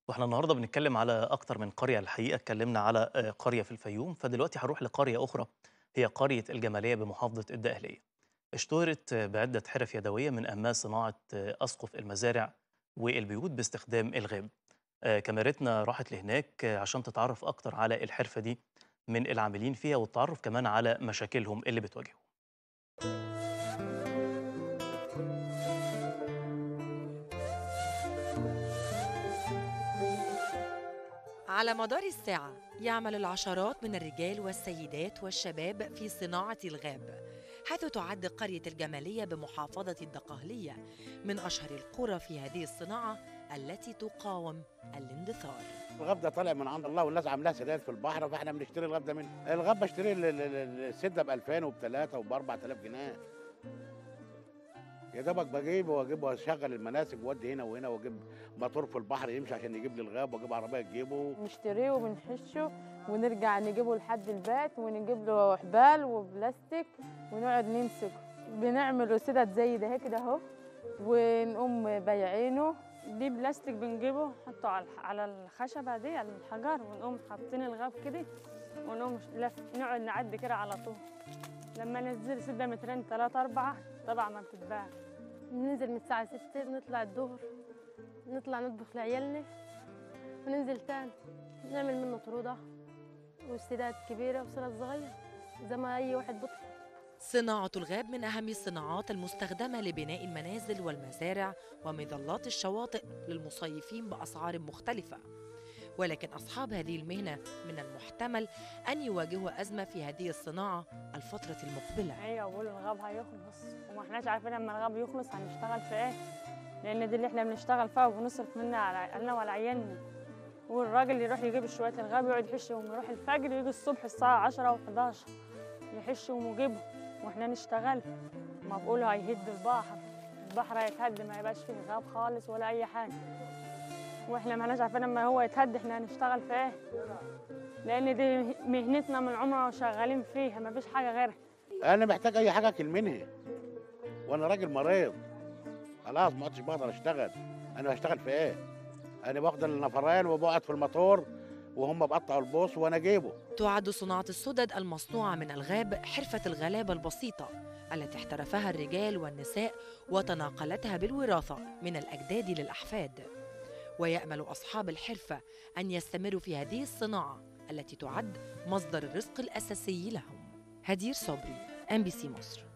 واحنا النهارده بنتكلم على اكتر من قريه الحقيقه اتكلمنا على آه، قريه في الفيوم فدلوقتي هنروح لقريه اخرى هي قريه الجماليه بمحافظه الدقهليه اشتهرت آه، بعده حرف يدويه من اهمها صناعه آه، اسقف المزارع والبيوت باستخدام الغاب آه، كاميرتنا راحت لهناك آه، عشان تتعرف اكتر على الحرفه دي من العاملين فيها والتعرف كمان على مشاكلهم اللي بتواجههم على مدار الساعة يعمل العشرات من الرجال والسيدات والشباب في صناعة الغاب حيث تعد قرية الجمالية بمحافظة الدقهلية من أشهر القرى في هذه الصناعة التي تقاوم الاندثار الغاب ده طالع من عند الله والناس عاملاها سداد في البحر فاحنا بنشتري الغاب ده منه الغاب بشتري ال- ال- ال- السده ب 2000 وب 3 وب 4000 جنيه يا دوبك بجيبه واجيبه واشغل المناسك وادي هنا وهنا واجيب موتور في البحر يمشي عشان يجيب لي الغاب واجيب عربيه تجيبه نشتريه وبنحشه ونرجع نجيبه لحد البيت ونجيب له حبال وبلاستيك ونقعد نمسكه بنعمله سدد زي ده كده اهو ونقوم بايعينه دي بلاستيك بنجيبه نحطه على الح- على الخشبة دي على الحجر ونقوم حاطين الغاب كده ونقوم ش- لف نقعد نعدي كده على طول لما ننزل سدة مترين تلاتة أربعة طبعا ما بتتباع ننزل من الساعة ستة نطلع الظهر نطلع نطبخ لعيالنا وننزل تاني نعمل منه طرودة وسداد كبيرة وسداد صغير زي ما أي واحد بيطلع صناعة الغاب من أهم الصناعات المستخدمة لبناء المنازل والمزارع ومظلات الشواطئ للمصيفين بأسعار مختلفة ولكن أصحاب هذه المهنة من المحتمل أن يواجهوا أزمة في هذه الصناعة الفترة المقبلة أيوة بقول الغاب هيخلص وما احناش عارفين لما الغاب يخلص هنشتغل في ايه لأن دي اللي احنا بنشتغل فيها وبنصرف منها على علينا وعلى عيالنا والراجل اللي يروح يجيب شوية الغاب يقعد يحشهم يروح الفجر يجي الصبح الساعة عشرة و11 يحشهم ويجيبهم واحنا نشتغل ما بقولوا هيهد البحر البحر هيتهد ما يبقاش فيه غاب خالص ولا أي حاجة واحنا ما احناش عارفين لما هو يتهد احنا هنشتغل في ايه لأن دي مهنتنا من عمرنا وشغالين فيها ما فيش حاجة غيرها انا محتاج اي حاجه اكل منها وانا راجل مريض خلاص ما عدتش بقدر اشتغل انا هشتغل في ايه انا باخد النفرين وبقعد في الموتور وهم بقطعوا البوص وانا اجيبه تعد صناعة السدد المصنوعة من الغاب حرفة الغلابة البسيطة التي احترفها الرجال والنساء وتناقلتها بالوراثة من الأجداد للأحفاد ويأمل أصحاب الحرفة أن يستمروا في هذه الصناعة التي تعد مصدر الرزق الأساسي لهم هدير صبري ام بي سي مصر